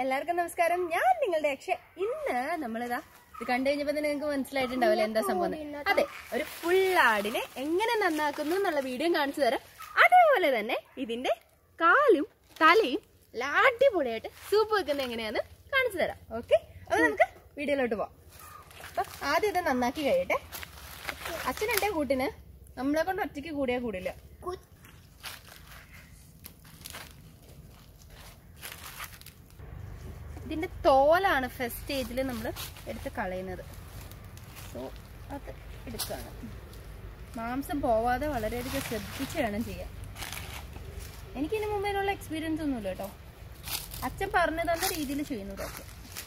എല്ലാവർക്കും നമസ്കാരം ഞാൻ നിങ്ങളുടെ അക്ഷ ഇന്ന് നമ്മളിതാ ഇത് കണ്ടു കഴിഞ്ഞപ്പോ തന്നെ നിങ്ങൾക്ക് മനസ്സിലായിട്ടുണ്ടാവില്ല എന്താ സംഭവം എന്ന്. അതെ ഒരു ഫുൾ ആടിനെ എങ്ങനെ നന്നാക്കുന്നു എന്നുള്ള വീഡിയോ കാണിച്ചു തരാം അതേപോലെ തന്നെ ഇതിന്റെ കാലും തലയും നല്ല അടിപൊളിയായിട്ട് സൂപ്പ് വെക്കുന്നത് എങ്ങനെയാന്ന് കാണിച്ചു തരാം ഓക്കെ അപ്പൊ നമുക്ക് വീഡിയോയിലോട്ട് പോവാം അപ്പൊ ആദ്യം ഇത് നന്നാക്കി കഴിയട്ടെ അച്ഛനുണ്ടേ കൂട്ടിന് നമ്മളെ കൊണ്ട് ഒറ്റയ്ക്ക് കൂടിയാ കൂടില്ല ഇതിന്റെ തോലാണ് ഫസ്റ്റ് സ്റ്റേജിൽ നമ്മൾ എടുത്ത് കളയുന്നത് സോ അത് എടുക്കുകയാണ് മാംസം പോവാതെ വളരെയധികം ശ്രദ്ധിച്ച് വേണം ചെയ്യാൻ എനിക്കിതിന് മുമ്പേനുള്ള എക്സ്പീരിയൻസ് ഒന്നുമില്ല കേട്ടോ അച്ഛൻ പറഞ്ഞു തന്ന രീതിയിൽ ചെയ്യുന്നതൊക്കെ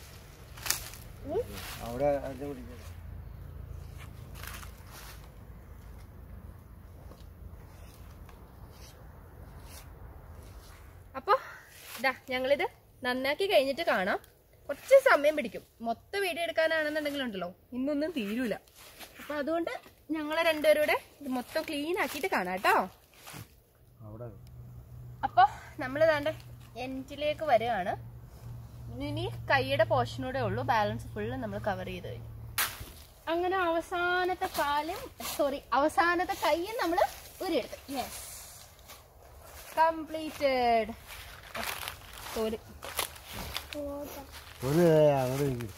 അവിടെ അത് പിടിക്കണം അപ്പൊ ഇതാ ഞങ്ങളിത് നന്നാക്കി കഴിഞ്ഞിട്ട് കാണാം കുറച്ച് സമയം പിടിക്കും മൊത്തം വീഡിയോ എടുക്കാനാണെന്നുണ്ടെങ്കിലുണ്ടല്ലോ ഇന്നൊന്നും തീരൂല അപ്പൊ അതുകൊണ്ട് ഞങ്ങളെ രണ്ടുപേരുടെ ഇത് മൊത്തം ക്ലീൻ ആക്കിയിട്ട് കാണാം കേട്ടോ അവിടെ അപ്പൊ നമ്മൾ ദാണ്ട് എൻഡിലേക്ക് വരികയാണ് ഇനി കൈയുടെ പോർഷനൂടെ ഉള്ളൂ ബാലൻസ് ഫുള്ള് നമ്മൾ കവർ ചെയ്ത് കഴിഞ്ഞു അങ്ങനെ അവസാനത്തെ കാലും സോറി അവസാനത്തെ കൈയും നമ്മൾ ഊരിയെടുത്തു യെസ് കംപ്ലീറ്റഡ് സോറി ഒരു അവിടെ ഇരിക്ക്.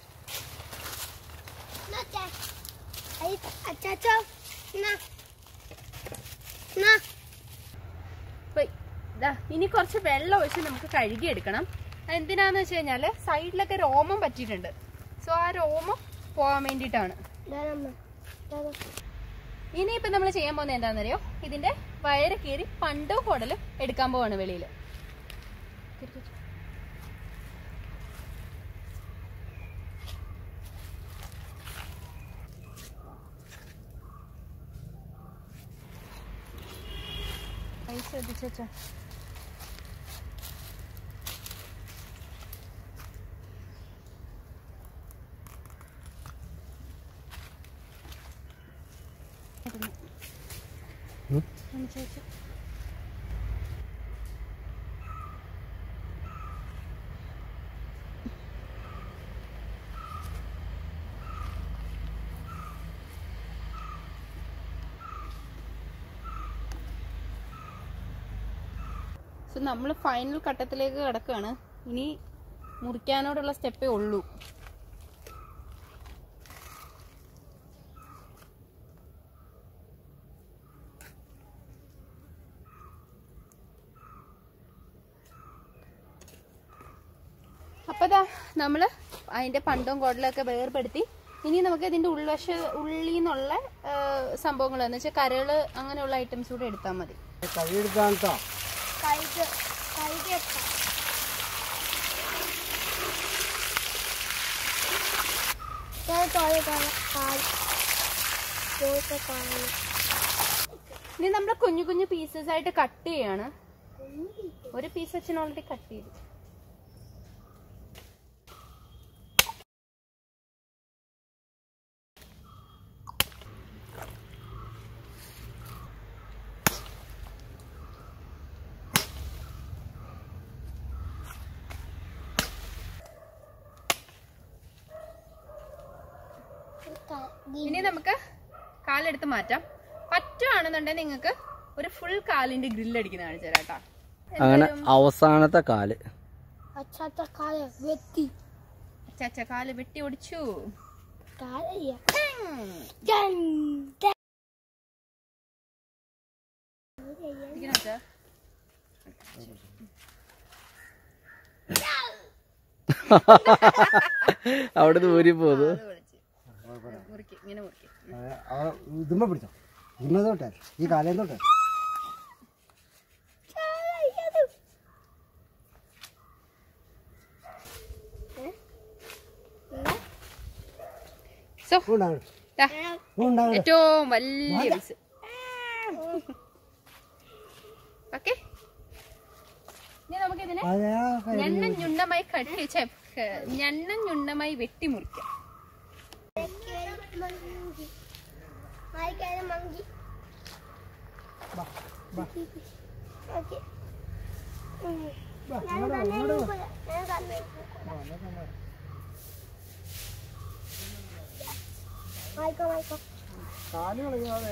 അച്ചാച്ചോ എന്നാ എന്നാ ഇതാ ഇനി കുറച്ച് വെള്ളം ഒഴിച്ച് നമുക്ക് കഴുകിയെടുക്കണം എന്തിനാന്ന് വെച്ച് കഴിഞ്ഞാല് സൈഡിലൊക്കെ രോമം പറ്റിയിട്ടുണ്ട് സോ ആ രോമം പോകാൻ വേണ്ടിയിട്ടാണ് ധാരാളം ഇനിയിപ്പോ നമ്മൾ ചെയ്യാൻ പോകുന്നത് എന്താണെന്നറിയോ ഇതിന്റെ വയറ് കീറി പണ്ടോ കുടലും എടുക്കാൻ പോവാണ് വെളിയിൽ ശ്രദ്ധിച്ചോ ഉം. ചേച്ചി സോ നമ്മൾ ഫൈനൽ ഘട്ടത്തിലേക്ക് കിടക്കുകയാണ് ഇനി മുറിക്കാനോടുള്ള സ്റ്റെപ്പേ ഉള്ളൂ അപ്പൊ ദാ നമ്മള് അതിന്റെ പണ്ടും കുടലൊക്കെ വേർപെടുത്തി ഇനി നമുക്ക് ഇതിന്റെ ഉൾവശ ഉള്ളിൽ നിന്നുള്ള സംഭവങ്ങൾ എന്ന് വെച്ചാൽ കരള് അങ്ങനെയുള്ള ഐറ്റംസ് കൂടെ എടുത്താൽ മതി കൈ എടുക്കാൻ കേട്ടോ കൈക്ക് കൈക്ക് എത്താം ഞാൻ തോലെ കാല കാൽ തോത്തെ കാല് ഇനി നമ്മൾ കുഞ്ഞു കുഞ്ഞു പീസസ് ആയിട്ട് കട്ട് ചെയ്യാണ് ഒരു പീസ് അച്ഛൻ ഓൾറെഡി കട്ട് ചെയ്തു ഇനി നമുക്ക് കാലെടുത്ത് മാറ്റാം പറ്റുവാണെന്നുണ്ടെങ്കിൽ നിങ്ങൾക്ക് ഒരു ഫുൾ കാലിന്റെ ഗ്രില്ല് അടിക്കുന്ന കാണിച്ചു തരാം കേട്ടോ അങ്ങനെ അവസാനത്തെ കാല് അച്ചാത്ത കാല് വെത്തി ചച്ച കാല് വെട്ടി ഒടിച്ചു കാലയ്യ ഉം. ജൻ ജൻ. ഇരിക്കണോ അച്ഛാ? അവിടെ ദൂരി പോകുന്നു അത് പൊളിച്ച്. മുറിക്ക് ഇങ്ങനെ മുറിക്ക് ഇതുമ്പോ പിടിച്ചോ ഇതുമ്പോ തൊട്ടെ ഈ കാലം തൊട്ടെ സോ ഉണ്ടാവും ദാ, ഉണ്ടാവും ഏറ്റവും വലിയ പീസ് ഓക്കെ ഇനി നമുക്കിതിനെ ഞണ്ണ ഞുണ്ണമായി കട്ട് ഛെ, ക- ഞണ്ണ ഞുണ്ണമായി വെട്ടി മുറിക്കാം മങ്കി മായിക്കാതെ മങ്കി ഓക്കെ ഞാൻ തന്നെ നോക്കൂല. ഞാൻ തന്നെ വായിക്കോ വായിക്കോ കാല് കളിക്കാതെ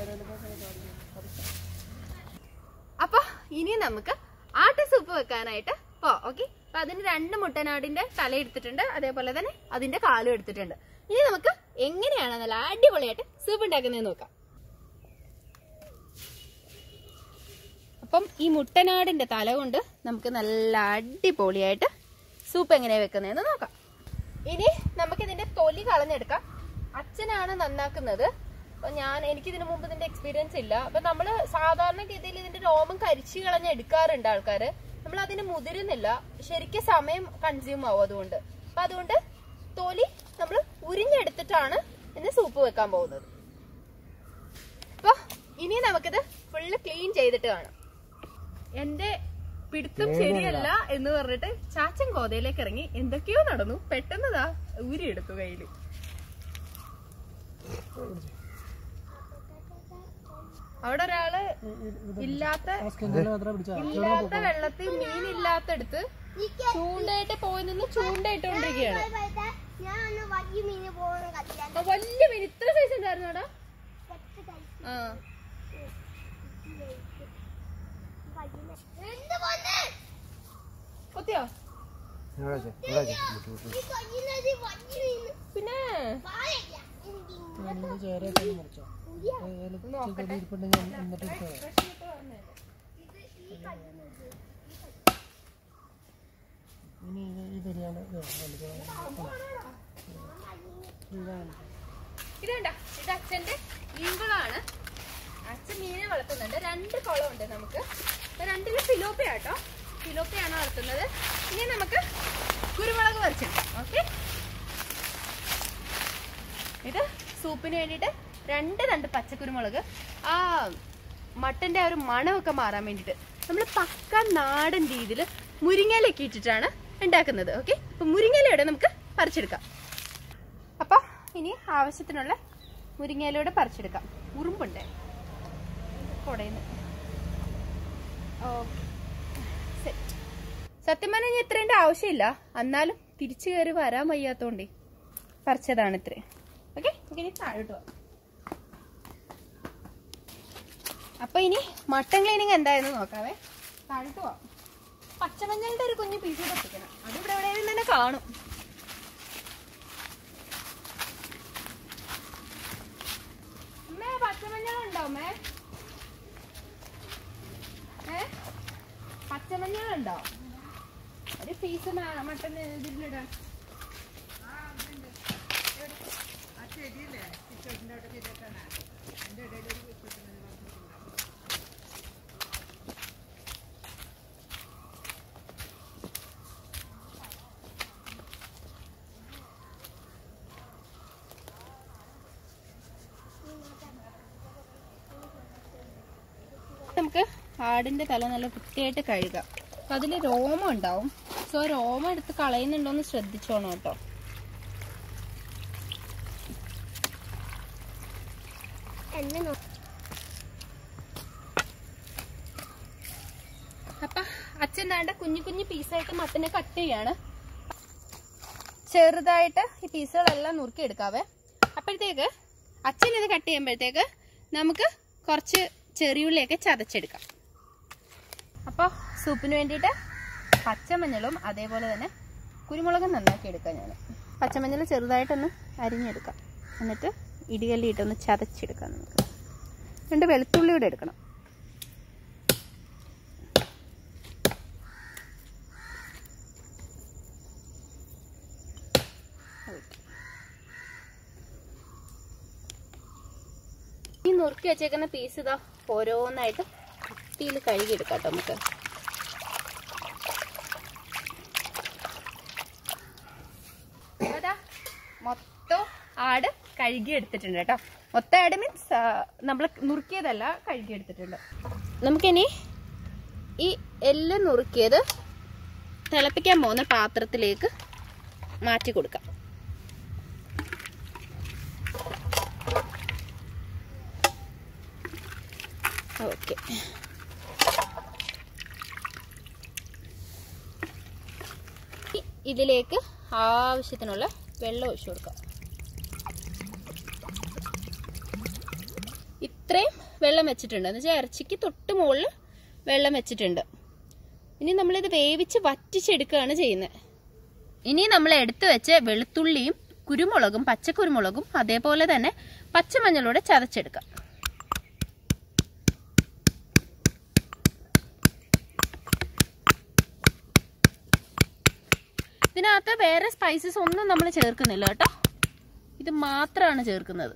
അപ്പൊ ഇനി നമുക്ക് ആട്ട സൂപ്പ് വെക്കാനായിട്ട് പോ ഓക്കെ അപ്പൊ അതിന് രണ്ട് മുട്ടനാടിന്റെ തല എടുത്തിട്ടുണ്ട് അതേപോലെ തന്നെ അതിന്റെ കാലും എടുത്തിട്ടുണ്ട് ഇനി നമുക്ക് എങ്ങനെയാണ് നല്ല അടിപൊളിയായിട്ട് സൂപ്പ് ഉണ്ടാക്കുന്നതെന്ന് നോക്കാം അപ്പം ഈ മുട്ടനാടിന്റെ തല കൊണ്ട് നമുക്ക് നല്ല അടിപൊളിയായിട്ട് സൂപ്പ് എങ്ങനെയാ വെക്കുന്നതെന്ന് നോക്കാം ഇനി നമുക്ക് ഇതിന്റെ തൊലി കളഞ്ഞെടുക്കാം അച്ഛനാണ് നന്നാക്കുന്നത് അപ്പൊ ഞാൻ എനിക്ക് ഇതിനു മുമ്പ് ഇതിന്റെ എക്സ്പീരിയൻസ് ഇല്ല അപ്പൊ നമ്മള് സാധാരണ ഗതിയിൽ ഇതിന്റെ രോമം കരിച്ചു കളഞ്ഞ് എടുക്കാറുണ്ട് ആൾക്കാര് നമ്മൾ അതിന് മുതിരുന്നില്ല ശരിക്കും സമയം കൺസ്യൂം ആവും അതുകൊണ്ട് അപ്പൊ അതുകൊണ്ട് തൊലി നമ്മൾ ഉരിഞ്ഞെടുത്തിട്ടാണ് ഇന്ന് സൂപ്പ് വെക്കാൻ പോകുന്നത് അപ്പൊ ഇനി നമുക്കിത് ഫുള്ള് ക്ലീൻ ചെയ്തിട്ട് കാണാം എന്റെ പിടുത്തം ശരിയല്ല എന്ന് പറഞ്ഞിട്ട് ചാച്ചൻ കോതയിലേക്ക് ഇറങ്ങി എന്തൊക്കെയോ നടന്നു പെട്ടെന്നതാ ഊരിയെടുത്തു കയ്യില് അവിടെ ഒരാള് ഇല്ലാത്ത ഇല്ലാത്ത വെള്ളത്തിൽ മീനില്ലാത്തടുത്ത് ചൂണ്ടയിട്ട് പോയി നിന്ന് ചൂണ്ടയിട്ടോണ്ടിരിക്കുകയാണ് ഞാൻ ഒന്ന് വലിയ മീന് പോകുന്ന കത്തില്ല അപ്പൊ വലിയ മീൻ ഇത്ര സൈസ് ഉണ്ടായിരുന്നു അവിടെ ആ എന്ത് പോന്നെ കൊത്തിയോ ഈ കൊല്ലുന്നത് വലിയ മീന് പിന്നെ പാടില്ല എനിക്ക് ഇങ്ങോട്ട് ഇതേണ്ട ഇത് അച്ഛന്റെ ഈങ്കളാണ് അച്ഛൻ മീനെ വളർത്തുന്നുണ്ട് രണ്ട് കുളമുണ്ട് നമുക്ക് അപ്പൊ രണ്ടിലും ഫിലോപ്പിയ കേട്ടോ ഫിലോപ്പിയാണ് വളർത്തുന്നത് ഇനി നമുക്ക് കുരുമുളക് പറിച്ചിടാം ഓക്കെ ഇത് സൂപ്പിന് വേണ്ടിയിട്ട് രണ്ട് രണ്ട് പച്ചക്കുരുമുളക് ആ മട്ടന്റെ ആ ഒരു മണമൊക്കെ മാറാൻ വേണ്ടിയിട്ട് നമ്മൾ പക്ക നാടൻ രീതിയിൽ മുരിങ്ങയിലൊക്കെ ഇട്ടിട്ടാണ് ഉണ്ടാക്കുന്നത് ഓക്കെ അപ്പൊ മുരിങ്ങയിലയുടെ നമുക്ക് പറിച്ചെടുക്കാം അപ്പൊ ഇനി ആവശ്യത്തിനുള്ള മുരിങ്ങയിലൂടെ പറിച്ചെടുക്കാം ഉറുമ്പുണ്ട് കൊടയുന്നു ഓക്കെ സെറ്റ് സത്യം പറഞ്ഞാൽ ഇനി ഇത്രേന്റെ ആവശ്യമില്ല എന്നാലും തിരിച്ചു കയറി വരാൻ വയ്യാത്തോണ്ടേ പറിച്ചതാണ് ഇത്രയും ഓക്കെ ഇനി താഴോട്ട് പോവാം അപ്പൊ ഇനി മട്ടൻ ക്ലീനിങ് എന്തായെന്ന് നോക്കാവേ താഴോട്ട് പോവാം പച്ചമഞ്ഞളുടെ ഒരു കുഞ്ഞു പീസ് പൊട്ടിക്കണം അത് ഇവിടെ എവിടെയെങ്കിലും തന്നെ കാണും അമ്മേ പച്ചമഞ്ഞളുണ്ടോ അമ്മേ ഏ പച്ചമഞ്ഞളുണ്ടോ ഒരു പീസ് മട്ടൻ ഇതിലിടാൻ നമുക്ക് ആടിന്റെ തല നല്ല വൃത്തിയായിട്ട് കഴുകാം അപ്പൊ അതില് രോമം ഉണ്ടാവും സോ രോമം എടുത്ത് കളയുന്നുണ്ടോന്ന് ശ്രദ്ധിച്ചോണം കേട്ടോ എന്നെ നോക്കി അപ്പൊ അച്ഛൻ വേണ്ട കുഞ്ഞു കുഞ്ഞു പീസായിട്ട് മട്ടനെ കട്ട് ചെയ്യാണ് ചെറുതായിട്ട് ഈ പീസുകളെല്ലാം നുറുക്കി എടുക്കാവേ അപ്പോഴത്തേക്ക് അച്ഛൻ ഇത് കട്ട് ചെയ്യുമ്പോഴത്തേക്ക് നമുക്ക് കുറച്ച് ചെറിയുള്ളിയൊക്കെ ചതച്ചെടുക്കാം അപ്പോൾ സൂപ്പിന് വേണ്ടിയിട്ട് പച്ചമഞ്ഞളും അതേപോലെ തന്നെ കുരുമുളകും നന്നാക്കി എടുക്കാം ഞാൻ പച്ചമഞ്ഞൾ ചെറുതായിട്ടൊന്ന് അരിഞ്ഞെടുക്കാം എന്നിട്ട് ഇടികല്ലി ഇട്ടൊന്ന് ചതച്ചെടുക്കാം നമുക്ക് രണ്ട് വെളുത്തുള്ളി കൂടെ എടുക്കണം ഈ നുറുക്കി വെച്ചേക്കുന്ന പീസ് ഇതാ ഓരോന്നായിട്ട് വൃത്തിയിൽ കഴുകിയെടുക്കാം കേട്ടോ നമുക്ക് അതാ മൊത്തം ആട് കഴുകി എടുത്തിട്ടുണ്ട് കേട്ടോ മൊത്തം ആട് മീൻസ് നമ്മൾ നുറുക്കിയതല്ല കഴുകി എടുത്തിട്ടുണ്ട് നമുക്കിനി ഈ എല്ലാം നുറുക്കിയത് തിളപ്പിക്കാൻ പോകുന്ന പാത്രത്തിലേക്ക് മാറ്റി കൊടുക്കാം ഓക്കെ ഇതിലേക്ക് ആവശ്യത്തിനുള്ള വെള്ളം ഒഴിച്ചു കൊടുക്കാം ഇത്രയും വെള്ളം വെച്ചിട്ടുണ്ട് എന്ന് വെച്ചാൽ ഇറച്ചിക്ക് തൊട്ട് മുകളിൽ വെള്ളം വെച്ചിട്ടുണ്ട് ഇനി നമ്മളിത് വേവിച്ച് വറ്റിച്ചെടുക്കുകയാണ് ചെയ്യുന്നത് ഇനി നമ്മൾ എടുത്തു വെച്ച വെളുത്തുള്ളിയും കുരുമുളകും പച്ചക്കുരുമുളകും അതേപോലെ തന്നെ പച്ചമഞ്ഞളൂടെ ചതച്ചെടുക്കാം ഇതിനകത്ത് വേറെ സ്പൈസസ് ഒന്നും നമ്മൾ ചേർക്കുന്നില്ല കേട്ടോ ഇത് മാത്രമാണ് ചേർക്കുന്നത്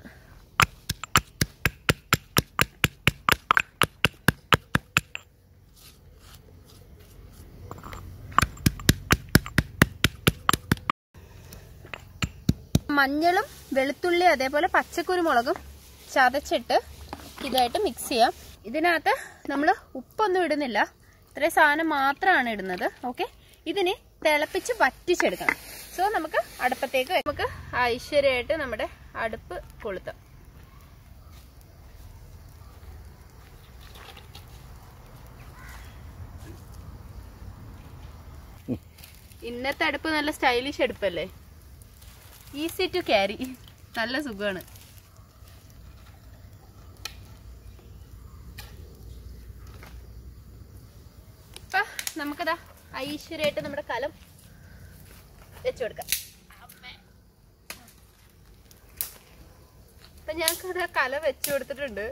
മഞ്ഞളും വെളുത്തുള്ളി അതേപോലെ പച്ചക്കുരുമുളകും ചതച്ചിട്ട് ഇതായിട്ട് മിക്സ് ചെയ്യാം ഇതിനകത്ത് നമ്മൾ ഉപ്പൊന്നും ഇടുന്നില്ല ഇത്രയും സാധനം മാത്രമാണ് ഇടുന്നത് ഓക്കെ ഇതിനെ തിളപ്പിച്ച് വറ്റിച്ചെടുക്കണം സോ നമുക്ക് അടുപ്പത്തേക്ക് വെ- നമുക്ക് ഐശ്വര്യമായിട്ട് നമ്മുടെ അടുപ്പ് കൊളുത്താം ഇന്നത്തെ അടുപ്പ് നല്ല സ്റ്റൈലിഷ് അടുപ്പല്ലേ ഈസി ടു ക്യാരി നല്ല സുഖമാണ് അപ്പൊ നമുക്കതാ ഐശ്വര്യമായിട്ട് നമ്മുടെ കലം വെച്ചു കൊടുക്കാം അപ്പൊ ഞങ്ങൾക്കത് കലം വെച്ചു കൊടുത്തിട്ടുണ്ട്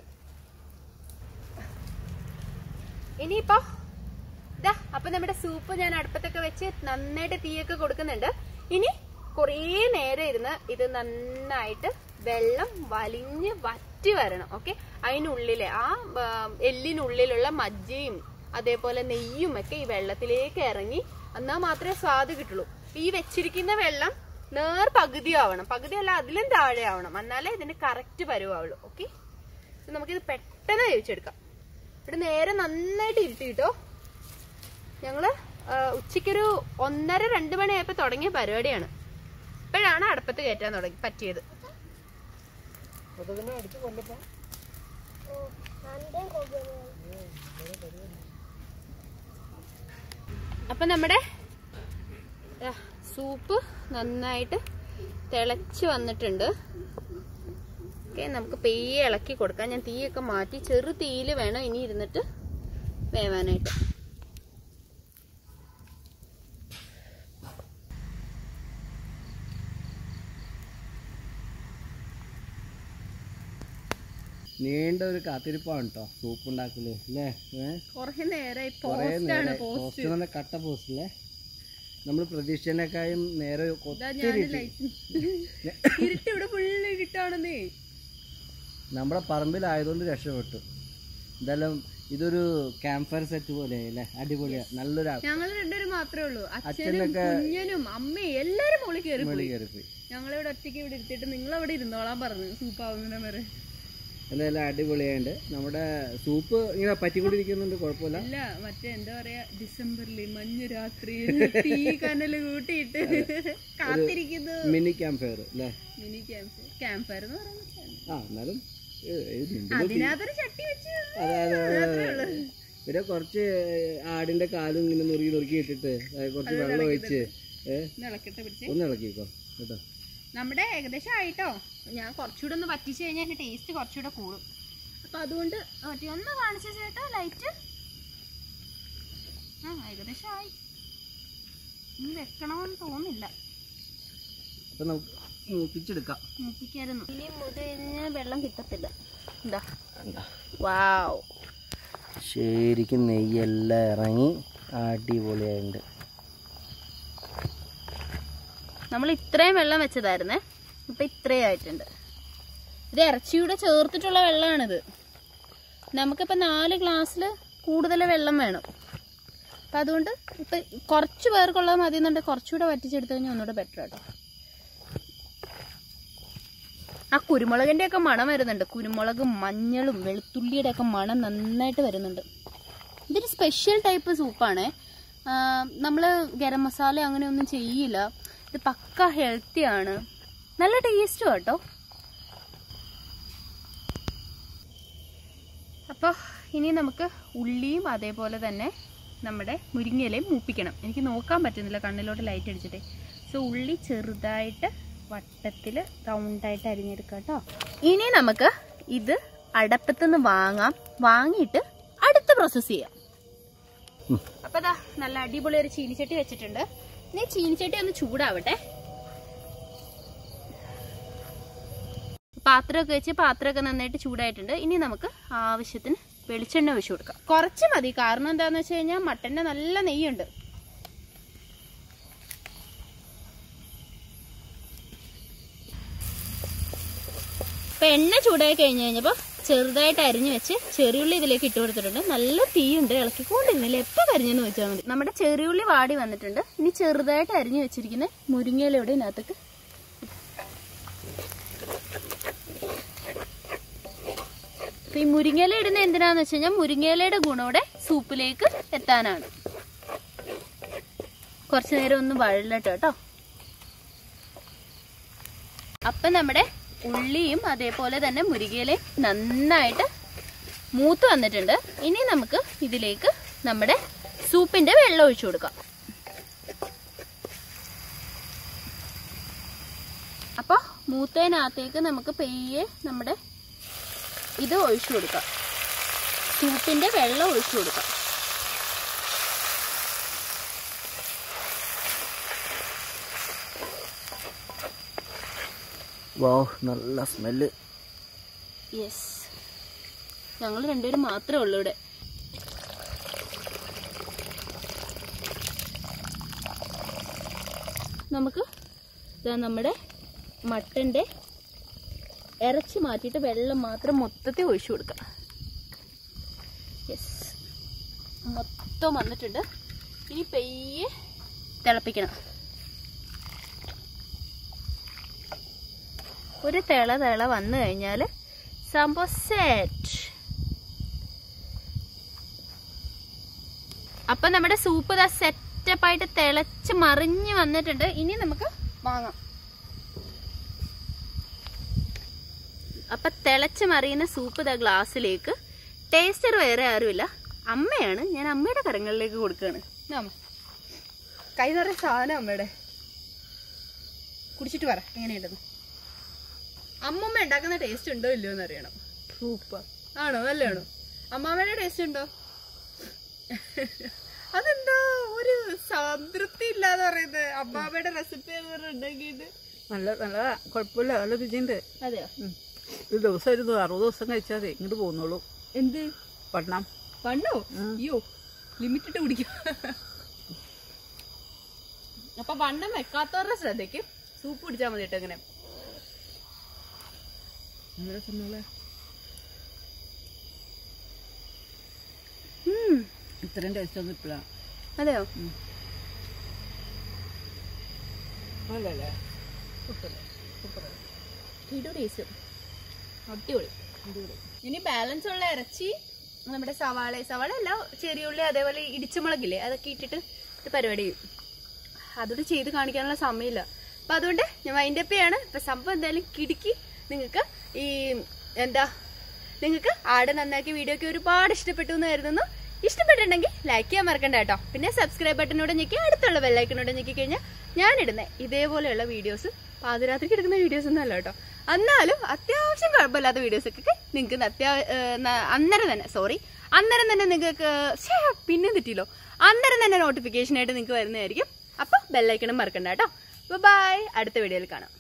ഇനിയിപ്പോ ഇതാ അപ്പൊ നമ്മുടെ സൂപ്പ് ഞാൻ അടുപ്പത്തൊക്കെ വെച്ച് നന്നായിട്ട് തീയൊക്കെ കൊടുക്കുന്നുണ്ട് ഇനി കുറേ നേരം ഇരുന്ന് ഇത് നന്നായിട്ട് വെള്ളം വലിഞ്ഞ് വറ്റി വരണം ഓക്കെ അതിനുള്ളിലെ ആ ആ, എല്ലിനുള്ളിലുള്ള മജ്ജയും അതേപോലെ നെയ്യും ഒക്കെ ഈ വെള്ളത്തിലേക്ക് ഇറങ്ങി എന്നാൽ മാത്രമേ സ്വാദ് കിട്ടുള്ളൂ ഈ വെച്ചിരിക്കുന്ന വെള്ളം നേർ പകുതി ആവണം പകുതി അല്ല അതിലും താഴെ ആവണം എന്നാലേ ഇതിന്റെ കറക്റ്റ് പരുവാവുള്ളൂ ഓക്കെ നമുക്കിത് പെട്ടെന്ന് വേവിച്ചെടുക്കാം ഇവിടെ നേരെ നന്നായിട്ട് ഇരുട്ടി കിട്ടോ ഞങ്ങള് ആ, ഉച്ചയ്ക്കൊരു ഒന്നര രണ്ട് മണിയായപ്പോ തുടങ്ങിയ പരിപാടിയാണ് ഇപ്പോഴാണ് അടുപ്പത്ത് കയറ്റാൻ തുടങ്ങി പറ്റിയത് കൊതുകിനെ അടിച്ച് കൊല്ലപ്പോ നന്റെ കൊണ്ടുവന്നു അപ്പൊ നമ്മുടെ ആ, സൂപ്പ് നന്നായിട്ട് തിളച്ച് വന്നിട്ടുണ്ട് ഓക്കെ നമുക്ക് പെയ്യെ ഇളക്കി കൊടുക്കാം ഞാൻ തീയൊക്കെ മാറ്റി ചെറു തീയിൽ വേണം ഇനി ഇരുന്നിട്ട് വേവാനായിട്ട് നീണ്ട ഒരു കാത്തിരിപ്പാണ് കേട്ടോ സൂപ്പ് ഉണ്ടാക്കല് അല്ലേ ഏഹ് കുറേ നേരമായി കുറേ പോസ്റ്റാണ് നേരം പോസ്റ്റ് പോസ്റ്റ് നല്ല കട്ട പോസ്റ്റ് അല്ലേ നമ്മൾ പ്രതീക്ഷിച്ചതിനേക്കാളും നേരെ ഒത്തിരി ഇരുട്ട് ഇവിടെ ഫുള്ള് കിട്ടാണെന്നേ നമ്മുടെ പറമ്പിലായതുകൊണ്ട് രക്ഷപ്പെട്ടു എന്തായാലും ഇതൊരു ക്യാമ്പ് ഫയർ സെറ്റ് പോലെ അല്ലേ അടിപൊളിയാ നല്ലൊരു ഞങ്ങൾ രണ്ടുപേരും മാത്രമേ ഉള്ളൂ അച്ഛനും അച്ഛനൊക്കെ കുഞ്ഞനും അമ്മയും എല്ലാരും മോളിൽ കയറി വെളി പോയി കയറിപ്പോയി ഞങ്ങളിവിടെ ഒറ്റയ്ക്ക് ഇവിടെ ഇരുത്തിയിട്ട് നിങ്ങൾ അവിടെ ഇരുന്നോളാൻ പറഞ്ഞു സൂപ്പാവുന്ന വരെ എന്തായാലും അടിപൊളിയായിട്ട് നമ്മുടെ സൂപ്പ് ഇങ്ങനെ പറ്റിക്കൊണ്ടിരിക്കുന്നുണ്ട് കുഴപ്പമില്ല അല്ല മറ്റേ എന്താ പറയാ ഡിസംബറിൽ മഞ്ഞു രാത്രിയിൽ തീ കനല് കൂട്ടിയിട്ട് കാത്തിരിക്കുന്നു മിനി ക്യാമ്പ് ഫയർ അല്ലേ മിനി ക്യാമ്പ് ക്യാമ്പ് ഫയർ എന്ന് പറയുന്നത് ആ എന്നാലും ഏ, ഇത് നിന്റെ അതിനകത്തൊരു ചട്ടി വെച്ച് അതെ അതെ അതെ അതെ. പിന്നെ കുറച്ച് ആടിന്റെ കാലും ഇങ്ങനെ നുറുക്കി നുറുക്കി ഇട്ടിട്ട് ഏ, കുറച്ച് വെള്ളം ഒഴിച്ച് ഏഹ് ഇളക്കിട്ട് പിടിച്ച് ഒന്ന് ഇളക്കിക്കോ കേട്ടോ നമ്മുടെ ഏകദേശം ആയിട്ടോ ഞാൻ കുറച്ചുകൂടെ ഒന്ന് വറ്റിച്ച് കഴിഞ്ഞാൽ അതിന്റെ ടേസ്റ്റ് കുറച്ചുകൂടെ കൂടും അപ്പൊ അതുകൊണ്ട് മറ്റേ ഒന്ന് കാണിച്ച ചേട്ടാ ലൈറ്റ് ആ ഏകദേശം ആയി ഇനി വെക്കണമെന്ന് തോന്നില്ല അപ്പൊ നമുക്ക് മൂപ്പിച്ചെടുക്കാം മൂപ്പിക്കായിരുന്നു ഇനി മുത് കഴിഞ്ഞാൽ വെള്ളം കിട്ടത്തില്ല എന്താ വാവ് ശരിക്കും നെയ്യെല്ലാം ഇറങ്ങി അടിപൊളിയായിട്ടുണ്ട് നമ്മൾ ഇത്രയും വെള്ളം വെച്ചതായിരുന്നേ ഇപ്പൊ ഇത്രയും ആയിട്ടുണ്ട് ഇത് ഇറച്ചിയുടെ ചേർത്തിട്ടുള്ള വെള്ളമാണിത് നമുക്കിപ്പോൾ നാല് ഗ്ലാസ്സിൽ കൂടുതൽ വെള്ളം വേണം അപ്പം അതുകൊണ്ട് ഇപ്പം കുറച്ച് പേർക്കുള്ളത് മതി എന്നുണ്ടെങ്കിൽ കുറച്ചുകൂടെ വറ്റിച്ചെടുത്തു കഴിഞ്ഞാൽ ഒന്നുകൂടെ ബെറ്റർ കേട്ടോ ആ കുരുമുളകിൻ്റെ ഒക്കെ മണം വരുന്നുണ്ട് കുരുമുളകും മഞ്ഞളും വെളുത്തുള്ളിയുടെ ഒക്കെ മണം നന്നായിട്ട് വരുന്നുണ്ട് ഇതൊരു സ്പെഷ്യൽ ടൈപ്പ് സൂപ്പാണ് നമ്മൾ ഗരം മസാല അങ്ങനെയൊന്നും ചെയ്യില്ല ഇത് പക്ക ഹെൽത്തി ആണ് നല്ല ടേസ്റ്റും കേട്ടോ അപ്പോൾ ഇനി നമുക്ക് ഉള്ളിയും അതേപോലെ തന്നെ നമ്മുടെ മുരിങ്ങയിലയും മൂപ്പിക്കണം എനിക്ക് നോക്കാൻ പറ്റുന്നില്ല കണ്ണിലോട്ട് ലൈറ്റ് അടിച്ചിട്ട് സോ ഉള്ളി ചെറുതായിട്ട് വട്ടത്തിൽ റൗണ്ടായിട്ട് അരിഞ്ഞെടുക്കാം കേട്ടോ ഇനി നമുക്ക് ഇത് അടപ്പത്തുനിന്ന് വാങ്ങാം വാങ്ങിയിട്ട് അടുത്ത പ്രോസസ്സ് ചെയ്യാം അപ്പൊ ദാ നല്ല അടിപൊളി ഒരു ചീനിച്ചട്ടി വെച്ചിട്ടുണ്ട് ഇനി ചീനിച്ചട്ടി ഒന്ന് ചൂടാവട്ടെ പാത്രമൊക്കെ വെച്ച് പാത്രമൊക്കെ നന്നായിട്ട് ചൂടായിട്ടുണ്ട് ഇനി നമുക്ക് ആവശ്യത്തിന് വെളിച്ചെണ്ണ ഒഴിച്ചു കൊടുക്കാം കുറച്ച് മതി കാരണം എന്താന്ന് വെച്ച് കഴിഞ്ഞാൽ മട്ടന്റെ നല്ല നെയ്യുണ്ട് ഇപ്പൊ എണ്ണ ചൂടായി കഴിഞ്ഞ് കഴിഞ്ഞപ്പോൾ ചെറുതായിട്ട് അരിഞ്ഞു വെച്ച് ചെറിയുള്ളി ഇതിലേക്ക് ഇട്ട് കൊടുത്തിട്ടുണ്ട് നല്ല തീയുണ്ട് ഇളക്കിക്കൊണ്ടിരുന്നില്ല എപ്പോൾ കരിഞ്ഞെന്ന് വെച്ചാൽ മതി നമ്മുടെ ചെറിയുള്ളി വാടി വന്നിട്ടുണ്ട് ഇനി ചെറുതായിട്ട് അരിഞ്ഞു വെച്ചിരിക്കുന്ന മുരിങ്ങയിലൂടെ ഇതിനകത്തേക്ക് അപ്പൊ ഈ മുരിങ്ങയില ഇടുന്ന എന്തിനാന്ന് വെച്ച് കഴിഞ്ഞാൽ മുരിങ്ങയിലയുടെ ഗുണോടെ സൂപ്പിലേക്ക് എത്താനാണ് കുറച്ചു നേരം ഒന്ന് വഴലട്ടോ കേട്ടോ അപ്പൊ നമ്മുടെ ഉള്ളിയും അതേപോലെ തന്നെ മുരിങ്ങയിലയും നന്നായിട്ട് മൂത്ത് വന്നിട്ടുണ്ട് ഇനി നമുക്ക് ഇതിലേക്ക് നമ്മുടെ സൂപ്പിന്റെ വെള്ളം ഒഴിച്ചു കൊടുക്കാം അപ്പൊ മൂത്തതിനകത്തേക്ക് നമുക്ക് പെയ്യെ നമ്മുടെ ഇത് ഒഴിച്ചു കൊടുക്കാം സൂപ്പിന്റെ വെള്ളം ഒഴിച്ചു കൊടുക്കാം വാവ് നല്ല സ്മെല്ല് യെസ് ഞങ്ങൾ രണ്ടുപേരും മാത്രമേ ഉള്ളൂ ഇവിടെ നമുക്ക് ഇതാ നമ്മുടെ മട്ടന്റെ ഇറച്ചി മാറ്റിയിട്ട് വെള്ളം മാത്രം മൊത്തത്തിൽ ഒഴിച്ചു കൊടുക്കാം യെസ് മൊത്തം വന്നിട്ടുണ്ട് ഇനി പെയ്യെ തിളപ്പിക്കണം ഒരു തിള തിള വന്നു കഴിഞ്ഞാൽ സംഭവം സെറ്റ് അപ്പൊ നമ്മുടെ സൂപ്പ് ഇതാ സെറ്റപ്പ് ആയിട്ട് തിളച്ച് മറിഞ്ഞ് വന്നിട്ടുണ്ട് ഇനി നമുക്ക് വാങ്ങാം അപ്പൊ തിളച്ച് മറിയുന്ന സൂപ്പ് ഇതാ ഗ്ലാസ്സിലേക്ക് ടേസ്റ്റർ വേറെ ആരുമില്ല അമ്മയാണ് ഞാൻ അമ്മയുടെ കരങ്ങളിലേക്ക് കൊടുക്കുകയാണ് ഇതാ അമ്മ. കൈ നിറയെ സാധനം അമ്മയുടെ കുടിച്ചിട്ട് പറ എങ്ങനെയുണ്ടെന്ന് അമ്മമ്മ ഉണ്ടാക്കുന്ന ടേസ്റ്റ് ഉണ്ടോ ഇല്ലയോ എന്ന് അറിയണം സൂപ്പർ ആണോ നല്ലതാണോ അമ്മാമ്മയുടെ ടേസ്റ്റ് ഉണ്ടോ അതെന്താ ഒരു സംതൃപ്തി ഇല്ലാന്ന് പറയുന്നത് അമ്മാമ്മയുടെ റെസിപ്പി എന്ന് പറഞ്ഞിട്ടുണ്ടെങ്കിൽ നല്ല നല്ലതാ കുഴപ്പമില്ല നല്ല രുചിയുണ്ട് അതെയോ ഒരു ദിവസം ഇരുന്നു അറുപത് ദിവസം കഴിച്ചാൽ മതി ഇങ്ങോട്ട് പോന്നോളൂ എന്ത് വണ്ണം പണ്ണോ അയ്യോ ലിമിറ്റ് ഇട്ട് കുടിക്കും അപ്പൊ വണ്ണം വെക്കാത്തവരുടെ ശ്രദ്ധയ്ക്ക് സൂപ്പ് കുടിച്ചാൽ മതി കേട്ടോ ഇങ്ങനെ ഉം, ഇത്രയും ടേസ്റ്റ് ഒന്നും ഇപ്പോഴാണ് അതെയോ അല്ലല്ലേ കിടു ടേസ്റ്റ് അടിപൊളി ഇനി ബാലൻസ് ഉള്ള ഇറച്ചി നമ്മുടെ സവാള സവാള അല്ല ചെറിയുള്ളി അതേപോലെ ഇടിച്ചുമുളകില്ലേ അതൊക്കെ ഇട്ടിട്ട് ഇത് പരിപാടി ചെയ്യും അതൊട്ട് ചെയ്ത് കാണിക്കാനുള്ള സമയമില്ല അപ്പൊ അതുകൊണ്ട് ഞാൻ മൈൻഡ് അപ്പ് ചെയ്യാണ് ഇപ്പൊ സംഭവം എന്തായാലും കിടുക്കി നിങ്ങൾക്ക് ഈ എന്താ നിങ്ങൾക്ക് ആട് നന്നാക്കിയ വീഡിയോ ഒക്കെ ഒരുപാട് ഇഷ്ടപ്പെട്ടു എന്ന് കരുതുന്നു ഇഷ്ടപ്പെട്ടിട്ടുണ്ടെങ്കിൽ ലൈക്ക് ചെയ്യാൻ മറക്കണ്ട കേട്ടോ പിന്നെ സബ്സ്ക്രൈബ് ബട്ടനോട് ഞെക്കി അടുത്തുള്ള ബെല്ലൈക്കനോട് ഞെക്കി കഴിഞ്ഞാൽ ഞാനിടുന്ന ഇതേപോലെയുള്ള വീഡിയോസ് പാതിരാത്രിക്ക് എടുക്കുന്ന വീഡിയോസ് ഒന്നും അല്ല കേട്ടോ എന്നാലും അത്യാവശ്യം കുഴപ്പമില്ലാത്ത വീഡിയോസ് ഒക്കെ നിങ്ങൾക്ക് അത്യാ ഏഹ് ന- അന്നേരം തന്നെ സോറി അന്നേരം തന്നെ നിങ്ങൾക്ക് ശ്ശേ, പിന്നെ തെറ്റില്ലോ അന്നേരം തന്നെ നോട്ടിഫിക്കേഷൻ ആയിട്ട് നിങ്ങൾക്ക് വരുന്നതായിരിക്കും അപ്പൊ ബെല്ലൈക്കണം മറക്കണ്ട കേട്ടോ ബൈ അടുത്ത വീഡിയോയിൽ കാണാം